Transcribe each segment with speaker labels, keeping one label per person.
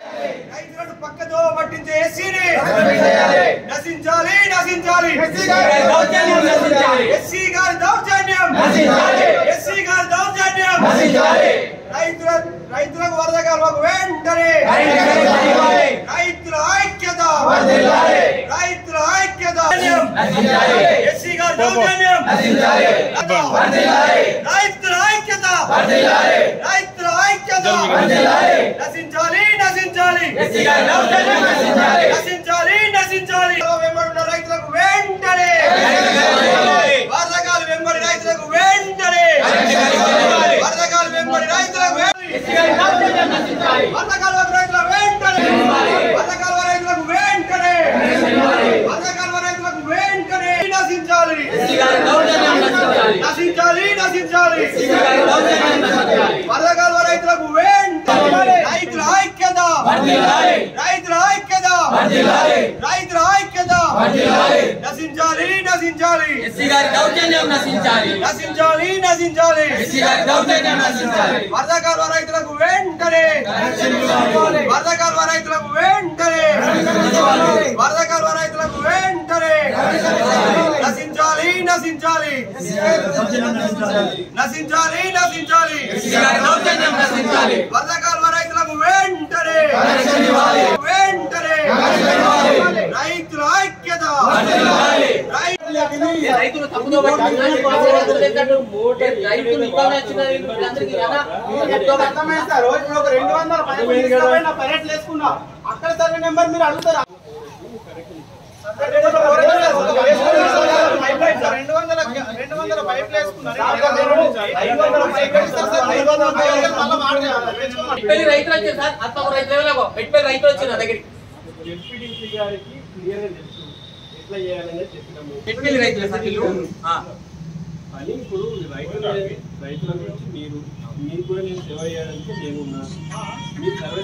Speaker 1: రైతులను పక్కతో పట్టించే ఎస్సీని నశించాలి నశించాలి
Speaker 2: దౌర్జన్యం నశించాలి.
Speaker 1: ఎస్సీ గారి దౌర్జన్యం
Speaker 2: నశించాలి.
Speaker 1: ఎస్సీ గారి దౌర్జన్యం
Speaker 2: నశించాలి.
Speaker 1: రైతుల రైతులకు వరద కాలువకు వెంటనే
Speaker 2: నశించాలి.
Speaker 1: రైతుల ఐక్యత
Speaker 2: వర్ధిల్లాలి.
Speaker 1: రైతుల ఐక్యత
Speaker 2: నశించాలి.
Speaker 1: ఎస్సీ గారి దౌర్జన్యం
Speaker 2: నశించాలి. వర్ధిల్లాలి.
Speaker 1: రైతుల ఐక్యత
Speaker 2: వర్ధిల్లాలి.
Speaker 1: రైతుల ఐక్యత
Speaker 2: వర్ధిల్లాలి.
Speaker 1: నశించాలి నశించాలి
Speaker 2: ఎస్సీ గారి దౌర్జన్యం నశించాలి.
Speaker 1: నశించాలి నశించాలి వెంబడిన రైతులకు వెంటనే వరదకాలు వెంబడి రైతులకు వెంటనే వరదకాలు వెంబడి రైతులకు వెంటనే వరదకాలు రైతులకు వెంటనే వరదకాలు రైతులకు వెంటనే వరదకాలు రైతులకు వెంటనే నశించాలి నశించాలి నశించాలి వరదకాలు రైతులకు వెంటనే రైతుల ఐక్యత రైతుల ఐక్యత రైతుల ఐక్యత నశించాలి నశించాలి
Speaker 2: ఎస్సీ గారి దౌర్జన్యం నశించాలి
Speaker 1: నశించాలి నశించాలి
Speaker 2: ఎస్సీ గారి దౌర్జన్యం నశించాలి
Speaker 1: వరదకాల రైతులకు వెంటనే వరదకాల రైతులకు వెంటనే వరదకాల రైతులకు వెంటనే నశించాలి నశించాలి నశించాలి నశించాలి
Speaker 2: ఎస్సీ గారి దౌర్జన్యం నశించాలి
Speaker 1: వరదకాల రైతులకు వెంటనే వెంటనే రైతుల ఐక్యత రైతు
Speaker 3: రైతులు తప్పుదో రైతులు ఇబ్బంది వచ్చిన వీళ్ళందరికీ కదా
Speaker 4: అర్థమైంది సార్ రోజు ఒక రెండు వందల పైపు తీసుకుపోయి నా పర్యటన వేసుకున్నా అక్కడ సర్వే నెంబర్ మీరు అడుగుతారా రెండు వందల రెండు వందల పైపులు వేసుకున్నారు
Speaker 3: పెళ్లి రైతులు వచ్చారు సార్ అంత రైతు లెవెల్ పెట్టి రైతులు వచ్చారు నా దగ్గరికి
Speaker 5: జెడ్పీటీసీ గారికి క్లియర్ గా తెలుసు ఎట్లా చేయాలనేది చెప్పినాము
Speaker 3: పెట్టుబడి రైతులు సార్ వీళ్ళు ఆ.
Speaker 5: అని ఇప్పుడు రైతుల రైతుల గురించి మీరు మీకు కూడా నేను సేవ చేయడానికి నేను ఉన్నా మీరు సర్వే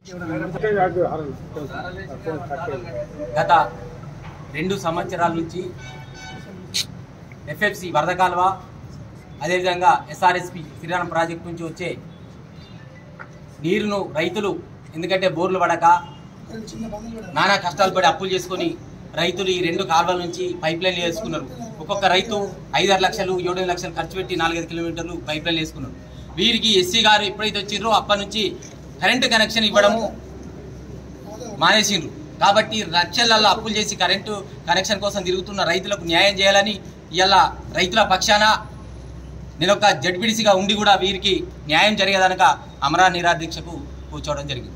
Speaker 5: నెంబర్
Speaker 3: గత రెండు సంవత్సరాల నుంచి ఎఫ్ఎఫ్సి వరద కాలువ అదేవిధంగా ఎస్ఆర్ఎస్పి శ్రీరామ్ ప్రాజెక్ట్ నుంచి వచ్చే నీరును రైతులు ఎందుకంటే బోర్లు పడక నానా కష్టాలు పడి అప్పులు చేసుకొని రైతులు ఈ రెండు కాలువల నుంచి పైప్ లైన్లు వేసుకున్నారు ఒక్కొక్క రైతు ఐదారు లక్షలు ఏడు లక్షలు ఖర్చు పెట్టి నాలుగైదు కిలోమీటర్లు పైప్ లైన్లు వేసుకున్నారు వీరికి ఎస్సీ గారు ఎప్పుడైతే వచ్చిర్రో అప్పటి నుంచి కరెంటు కనెక్షన్ ఇవ్వడము మానేసిండ్రు కాబట్టి లక్షలలో అప్పులు చేసి కరెంటు కనెక్షన్ కోసం తిరుగుతున్న రైతులకు న్యాయం చేయాలని ఇవాళ రైతుల పక్షాన నేను ఒక జడ్పీడీసీగా ఉండి కూడా వీరికి న్యాయం జరిగేదనక అమరా నిరాదీక్షకు కూర్చోవడం జరిగింది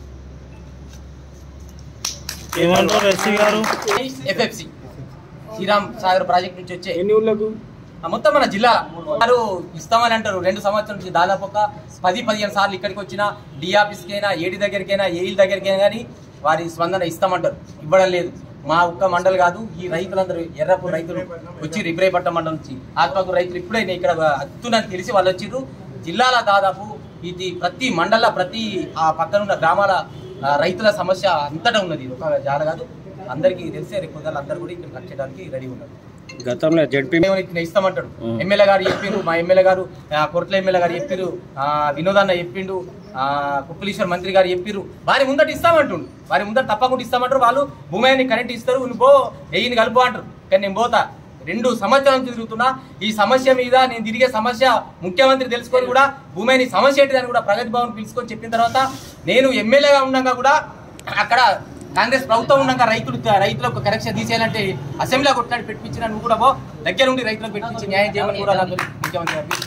Speaker 6: ఏమంటారు ఎస్సీ గారు
Speaker 3: ఎఫ్ఎఫ్సి శ్రీరామ్ సాగర్ ప్రాజెక్ట్ నుంచి వచ్చే
Speaker 5: ఎన్ని ఊళ్ళకు
Speaker 3: ఆ మొత్తం మన జిల్లా వారు ఇస్తామని అంటారు రెండు సంవత్సరాల నుంచి దాదాపు ఒక పది పదిహేను సార్లు ఇక్కడికి వచ్చిన డి ఆఫీస్కైనా ఏడి దగ్గరికైనా ఏఈల దగ్గరికైనా కానీ వారి స్పందన ఇస్తామంటారు ఇవ్వడం లేదు మా ఒక్క మండలి కాదు ఈ రైతులందరూ ఎర్రపు రైతులు వచ్చి రిబ్రేపట్నం మండలం నుంచి ఆత్మకు రైతులు ఇప్పుడే నేను ఇక్కడ అత్తునని తెలిసి వాళ్ళు వచ్చిర్రు జిల్లాల దాదాపు ఇది ప్రతి మండల ప్రతి ఆ పక్కనున్న గ్రామాల ఆ, రైతుల సమస్య అంతటా ఉన్నది ఇది ఒక జాల కాదు అందరికీ తెలిసే రేపు పొద్దున్న అందరూ కూడా ఇక్కడ కట్టడానికి రెడీ ఉన్నారు
Speaker 6: గతంలో జడ్పీ
Speaker 3: మేము ఇట్లా ఇస్తామంటాడు ఎమ్మెల్యే గారు చెప్పిండు మా ఎమ్మెల్యే గారు ఆ, కొట్ల ఎమ్మెల్యే గారు చెప్పిరు ఆ, వినోద్ అన్న చెప్పిండు ఆ, కుప్పలీశ్వర్ మంత్రి గారు చెప్పిరు వారి ముందట ఇస్తామంటుండు వారి ముందట తప్పకుండా ఇస్తామంటారు వాళ్ళు భూమి కరెంట్ ఇస్తారు నువ్వు పో ఎయ్యిని కలుపు అంటారు కానీ నేను పోతా రెండు సంవత్సరాల నుంచి తిరుగుతున్నా ఈ సమస్య మీద నేను తిరిగే సమస్య ముఖ్యమంత్రి తెలుసుకొని కూడా భూమిని సమస్య ఏంటిదని కూడా ప్రగతి భవన్ పిలుచుకొని చెప్పిన తర్వాత నేను ఎమ్మెల్యేగా ఉండగా కూడా అక్కడ కాంగ్రెస్ ప్రభుత్వం ఉన్నాక రైతులు రైతులకు కరెక్షన్ తీసేయాలంటే అసెంబ్లీలో కొట్లాడి పెట్టించిన నువ్వు కూడా పో దగ్గర ఉండి రైతులకు పెట్టించి న్యాయం చేయమని కూడా నాకు ముఖ్యమంత్రి గారికి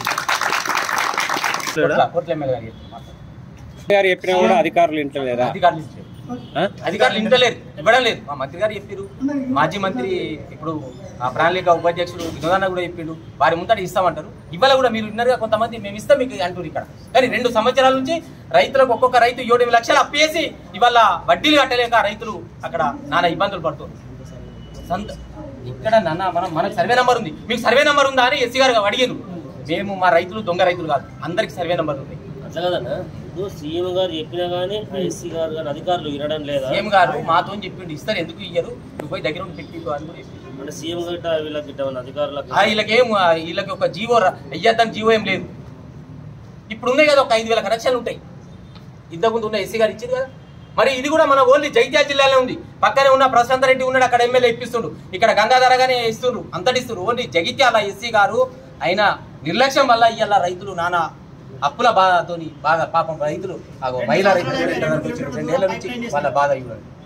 Speaker 3: కొట్ల- కొట్ల ఎమ్మెల్యే గారికి చెప్పిన మాట.
Speaker 6: గారు చెప్పినా కూడా అధికారులు ఇంటలేదా
Speaker 3: అధికారులు ఇచ్చారు.
Speaker 6: ఆ?
Speaker 3: అధికారులు ఇంటలేరు ఇవ్వడం లేదు మా మంత్రి గారు చెప్పారు మాజీ మంత్రి ఇప్పుడు ఆ ప్రణాళిక ఉపాధ్యక్షుడు వినోదన్న కూడా చెప్పిండు వారి ముందట ఇస్తామంటారు ఇవాళ కూడా మీరు విన్నారుగా కొంతమంది మేము ఇస్తాం మీకు అంటారు ఇక్కడ కానీ రెండు సంవత్సరాల నుంచి రైతులకు ఒక్కొక్క రైతు ఏడు ఎనిమిది లక్షలు అప్పేసి ఇవాళ వడ్డీలు కట్టలేక రైతులు అక్కడ నానా ఇబ్బందులు పడుతున్నారు సంత ఇక్కడ నాన్న మనం మనకు సర్వే నెంబర్ ఉంది మీకు సర్వే నెంబర్ ఉందా అని ఎస్సీ గారు అడిగారు మేము మా రైతులు దొంగ రైతులు కాదు అందరికి సర్వే నెంబర్ ఉంది
Speaker 7: అట్లా కదన్నా ఇప్పుడు సీఎం గారు చెప్పినా కానీ ఎస్సీ గారు కానీ అధికారులు వినడం లేదా
Speaker 3: సీఎం గారు మాతో చెప్పిండు ఇస్తారు ఎందుకు ఇయ్యరు నువ్వు పోయి దగ్గర ఉండి పెట్టి అని కూడా చెప్పిండు.
Speaker 7: అంటే సీఎం గట్ట వీళ్ళకి గిట్ట ఏమన్నా అధికారులకు
Speaker 3: ఆ వీళ్ళకేం ఆ వీళ్ళకి ఒక జీవో రా- వెయ్యొద్దని జీవో ఏం లేదు ఇప్పుడు ఉన్నాయి కదా ఒక ఐదు వేల కనెక్షన్లు ఉంటాయి ఇంతకుముందు ఉన్న ఎస్సీ గారు ఇచ్చారు కదా మరి ఇది కూడా మన ఓన్లీ జైత్యాల జిల్లాలో ఉంది పక్కనే ఉన్న ప్రశాంత్ రెడ్డి ఉన్నాడు అక్కడ ఎమ్మెల్యే ఇప్పిస్తుండు ఇక్కడ గంగాధర గానే ఇస్తుండ్రు అంతటిస్తుండ్రు ఓన్లీ జగిత్యాల ఎస్సీ గారు అయిన నిర్లక్ష్యం వల్ల ఇవాళ రైతులు నానా అప్పుల బాధతోని బాధ పాపం రైతులు ఆగో మహిళా రైతులు రెండేళ్ల నుంచి వాళ్ళ బాధ ఇవ్వండి